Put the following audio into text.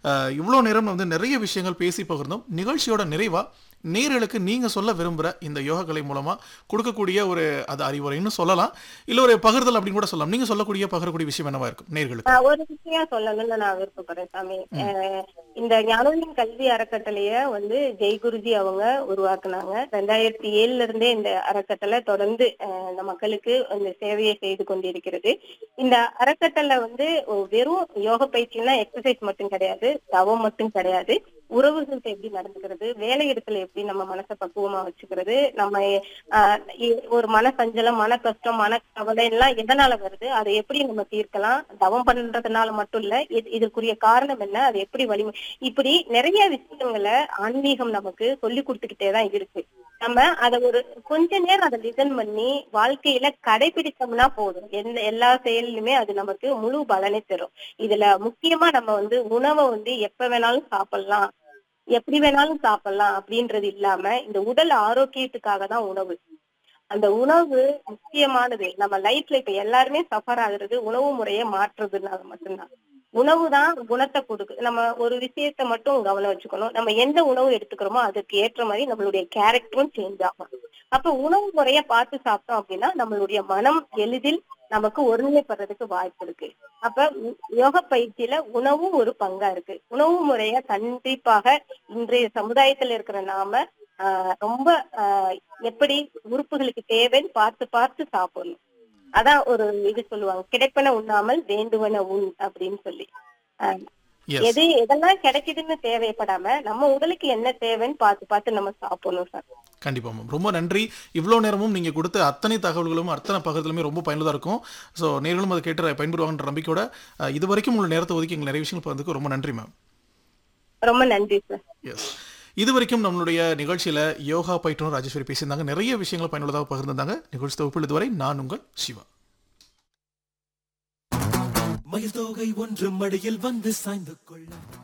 இவ்வளோ நேரம் வந்து நிறைய விஷயங்கள் பேசி பகிர்ந்தோம் நிகழ்ச்சியோட நிறைவா நேர்களுக்கு நீங்க சொல்ல விரும்புற இந்த யோகா கலை மூலமா கொடுக்கக்கூடிய ஒரு அது அறிவுரைன்னு சொல்லலாம் இல்ல ஒரு பகிர்தல் அப்படின்னு கூட சொல்லலாம் நீங்க சொல்லக்கூடிய பகிரக்கூடிய விஷயம் என்னவா இருக்கும் நேர்களுக்கு ஆஹ் ஒரு விஷயம் சொல்லணும்னு நான் விருப்பப்படுறேன் சாமி ஆஹ் இந்த ஞானோலின் கல்வி அறக்கட்டளைய வந்து ஜெய் குருஜி அவங்க உருவாக்குனாங்க ரெண்டாயிரத்தி ஏழுல இருந்தே இந்த அறக்கட்டளை தொடர்ந்து ஆஹ் இந்த மக்களுக்கு இந்த சேவையை செய்து கொண்டிருக்கிறது இந்த அறக்கட்டளை வந்து வெறும் யோக பயிற்சினா எக்ஸசைஸ் மட்டும் கிடையாது தவம் மட்டும் கிடையாது உறவுகள்கிட்ட எப்படி நடந்துக்கிறது வேலை இடத்துல எப்படி நம்ம மனசை பக்குவமா வச்சுக்கிறது நம்ம ஆஹ் இ- ஒரு மன சஞ்சலம் மன கஷ்டம் மன கவலை எல்லாம் எதனால வருது அதை எப்படி நம்ம தீர்க்கலாம் தவம் பண்றதுனால மட்டும் இல்ல இது- இதற்குரிய காரணம் என்ன அது எப்படி வலிமை இப்படி நிறைய விஷயங்களை ஆன்மீகம் நமக்கு சொல்லி கொடுத்துக்கிட்டே தான் இருக்கு நம்ம அத ஒரு கொஞ்ச நேரம் அதை லிசன் பண்ணி வாழ்க்கையில கடைபிடிச்சோம்னா போதும் எந்த எல்லா செயலிலுமே அது நமக்கு முழு பலனை தரும் இதுல முக்கியமா நம்ம வந்து உணவை வந்து எப்ப வேணாலும் சாப்பிடலாம் எப்படி வேணாலும் சாப்பிடலாம் அப்படின்றது இல்லாம இந்த உடல் ஆரோக்கியத்துக்காக தான் உணவு அந்த உணவு முக்கியமானது நம்ம லைஃப்ல இப்ப எல்லாருமே சஃபர் ஆகுறது உணவு முறையை மாற்றுறதுனால மட்டும்தான் உணவு தான் குணத்தை கொடுக்கு நம்ம ஒரு விஷயத்த மட்டும் கவனம் வச்சுக்கணும் நம்ம எந்த உணவு எடுத்துக்கிறோமோ அதுக்கு ஏற்ற மாதிரி நம்மளுடைய கேரக்டரும் சேஞ்ச் ஆகும் அப்ப உணவு முறைய பார்த்து சாப்பிட்டோம் அப்படின்னா நம்மளுடைய மனம் எளிதில் நமக்கு ஒருநிலைப்படுறதுக்கு வாய்ப்பு இருக்கு அப்ப உ- யோக பயிற்சியில உணவும் ஒரு பங்கா இருக்கு உணவு முறைய கண்டிப்பாக இன்றைய சமுதாயத்துல இருக்கிற நாம ஆஹ் ரொம்ப ஆஹ் எப்படி உறுப்புகளுக்கு தேவைன்னு பார்த்து பார்த்து சாப்பிடணும் அதான் ஒரு இது சொல்லுவாங்க கிடைப்பன உண்ணாமல் வேண்டுவன உண் அப்படின்னு சொல்லி ஆஹ் எஸ் எது எதெல்லாம் கிடைக்குதுன்னு தேவைப்படாம நம்ம உடலுக்கு என்ன தேவைன்னு பார்த்து பார்த்து நம்ம சாப்பிடணும் சார் கண்டிப்பா மேம் ரொம்ப நன்றி இவ்வளோ நேரமும் நீங்க கொடுத்த அத்தனை தகவல்களும் அத்தனை பகிர்தலுமே ரொம்ப பயனுள்ளதா இருக்கும் ஸோ நேர்களும் அதை கேட்டு பயன்படுவாங்கன்ற நம்பிக்கையோட அஹ், இது வரைக்கும் உள்ள நேரத்தை ஒதுக்கி எங்களுக்கு நிறைய விஷயங்கள் பகிர்ந்ததுக்கு ரொம்ப நன்றி மேம் ரொம்ப நன்றி சார் எஸ் இது வரைக்கும் நம்மளுடைய நிகழ்ச்சியில யோகா பயிற்றுனர் ராஜேஸ்வரி பேசியிருந்தாங்க நிறைய விஷயங்களை பயனுள்ளதாக பகிர்ந்திருந்தாங்க நிகழ்ச்சி தொகுப்பில் இதுவரை நான் உங்கள் சிவா மயில் தோகை ஒன்று மடியில் வந்து சாய்ந்து கொள்ள